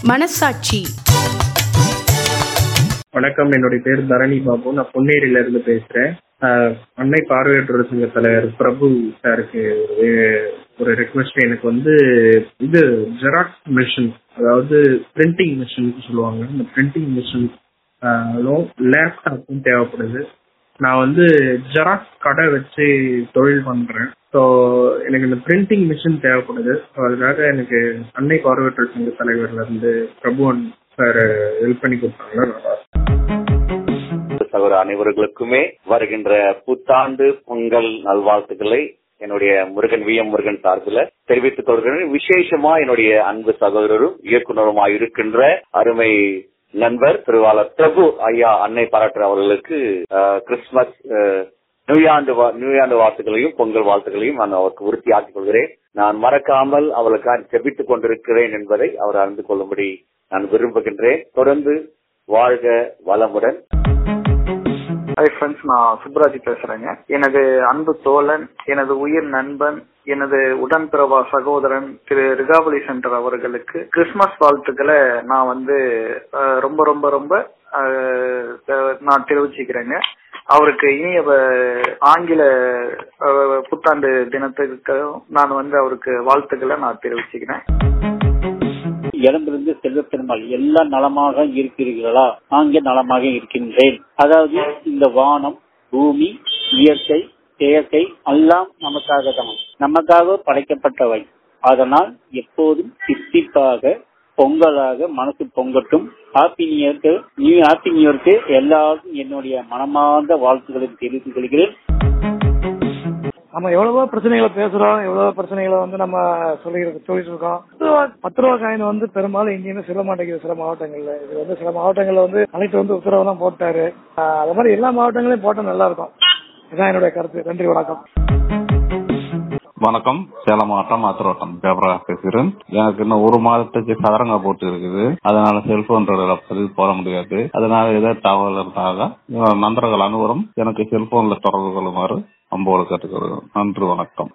மனசாட்சி வணக்கம் என்னுடைய பேர் தரணி பாபு நான் பொன்னேரியில இருந்து பேசுறேன் ஆஹ் அன்னை பார்வையற்றோர் சங்க தலைவர் பிரபு சாருக்கு ஒரு ஒரு ரெக்வஸ்ட் எனக்கு வந்து இது ஜெராக்ஸ் மிஷின் அதாவது பிரிண்டிங் மிஷின் சொல்லுவாங்க இந்த பிரிண்டிங் மிஷின் லேப்டாப்பும் தேவைப்படுது நான் வந்து ஜெராக்ஸ் கடை வச்சு தொழில் பண்றேன் ஸோ எனக்கு இந்த பிரிண்டிங் மிஷின் தேவைப்படுது ஸோ அதுக்காக எனக்கு அன்னை பார்வையற்றோர் சங்க தலைவர்ல இருந்து பிரபுவன் சார் ஹெல்ப் பண்ணி கொடுத்தாங்க நல்லா இருக்கும். சகோதர அனைவர்களுக்குமே வருகின்ற புத்தாண்டு பொங்கல் நல்வாழ்த்துக்களை என்னுடைய முருகன் வி எம் முருகன் சார்பில் தெரிவித்துக் கொள்கிறேன் விசேஷமா என்னுடைய அன்பு சகோதரரும் இயக்குனருமாய் இருக்கின்ற அருமை நண்பர் திருவாளர் பிரபு ஐயா அன்னை பாராட்டு அவர்களுக்கு அஹ், கிறிஸ்துமஸ் அஹ், நியூயாண்டு வா- நியூயாண்டு வாழ்த்துக்களையும் பொங்கல் வாழ்த்துக்களையும் நான் அவருக்கு உறுதியாக்கிக் கொள்கிறேன் நான் மறக்காமல் அவளுக்காக ஜெபித்துக் கொண்டிருக்கிறேன் என்பதை அவர் அறிந்து கொள்ளும்படி நான் விரும்புகின்றேன் தொடர்ந்து வாழ்க வளமுடன் ஹாய் ஃப்ரெண்ட்ஸ் நான் சுப்ராஜ் பேசுறேங்க எனது அன்பு தோழன் எனது உயிர் நண்பன் எனது உடன்பிறவா சகோதரன் திரு ரிகாபலி சென்டர் அவர்களுக்கு கிறிஸ்துமஸ் வாழ்த்துக்களை நான் வந்து அஹ், ரொம்ப ரொம்ப ரொம்ப அஹ், அஹ், நான் தெரிவிச்சுக்கிறேங்க அவருக்கு இனிய வ- ஆங்கில அஹ், புத்தாண்டு தினத்துக்கு நான் வந்து அவருக்கு வாழ்த்துக்களை நான் தெரிவிச்சுக்கிறேன் இடமிருந்து செல்வ பெருமாள் எல்லாம் நலமாக இருக்கிறீர்களா நாங்க நலமாக இருக்கின்றேன் அதாவது இந்த வானம் பூமி இயற்கை செயற்கை எல்லாம் நமக்காக தான் நமக்காக படைக்கப்பட்டவை அதனால் எப்போதும் சித்திப்பாக பொங்கலாக மனசு பொங்கட்டும் happy new new happy new இயர்க்கு எல்லாரும் என்னுடைய மனமார்ந்த வாழ்த்துக்களை தெரிவித்துக் கொள்கிறேன் நம்ம எவ்வளவோ பிரச்சனைகளை பேசுறோம் எவ்வளவோ பிரச்சனைகளை வந்து நம்ம சொல்லி சொல்லிட்டு இருக்கோம் பத்து ரூபா பத்து ரூபா காயின் வந்து பெரும்பாலும் எங்கேயுமே செல்ல மாட்டேங்குது சில மாவட்டங்கள்ல இது வந்து சில மாவட்டங்கள்ல வந்து கலெக்டர் வந்து உத்தரவு தான் போட்டாரு ஆஹ் அது மாதிரி எல்லா மாவட்டங்களையும் போட்டா நல்லா இருக்கும் இதுதான் என்னுடைய கருத்து நன்றி வணக்கம் வணக்கம் சேலம் மாவட்டம் ஆத்திரோட்டம் ஜெபரா பேசுகிறேன் எனக்கு இன்னும் ஒரு மாதத்துக்கு சதுரங்க போட்டு இருக்குது அதனால செல்போன் பதிவு போட முடியாது அதனால ஏதாவது தகவல் இருந்தாக நண்பர்கள் அனைவரும் எனக்கு செல்போன்ல தொடர்பு கொள்ளுமாறு அம்போடு கேட்டுக்கொள்கிறேன் நன்றி வணக்கம்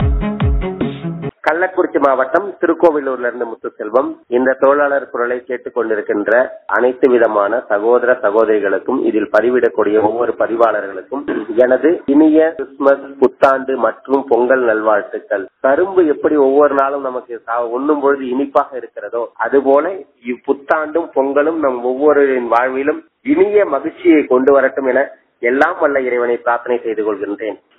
கள்ளக்குறிச்சி மாவட்டம் திருக்கோவிலூர்ல இருந்து முத்துசெல்வம் இந்த தொழிலாளர் குரலை கேட்டுக் கொண்டிருக்கின்ற அனைத்து விதமான சகோதர சகோதரிகளுக்கும் இதில் பதிவிடக்கூடிய ஒவ்வொரு பதிவாளர்களுக்கும் எனது இனிய கிறிஸ்துமஸ் புத்தாண்டு மற்றும் பொங்கல் நல்வாழ்த்துக்கள் கரும்பு எப்படி ஒவ்வொரு நாளும் நமக்கு சா- உண்ணும் பொழுது இனிப்பாக இருக்கிறதோ அதுபோல இப்புத்தாண்டும் பொங்கலும் நம் ஒவ்வொருவரின் வாழ்விலும் இனிய மகிழ்ச்சியை கொண்டு வரட்டும் என எல்லாம் வல்ல இறைவனை பிரார்த்தனை செய்து கொள்கின்றேன்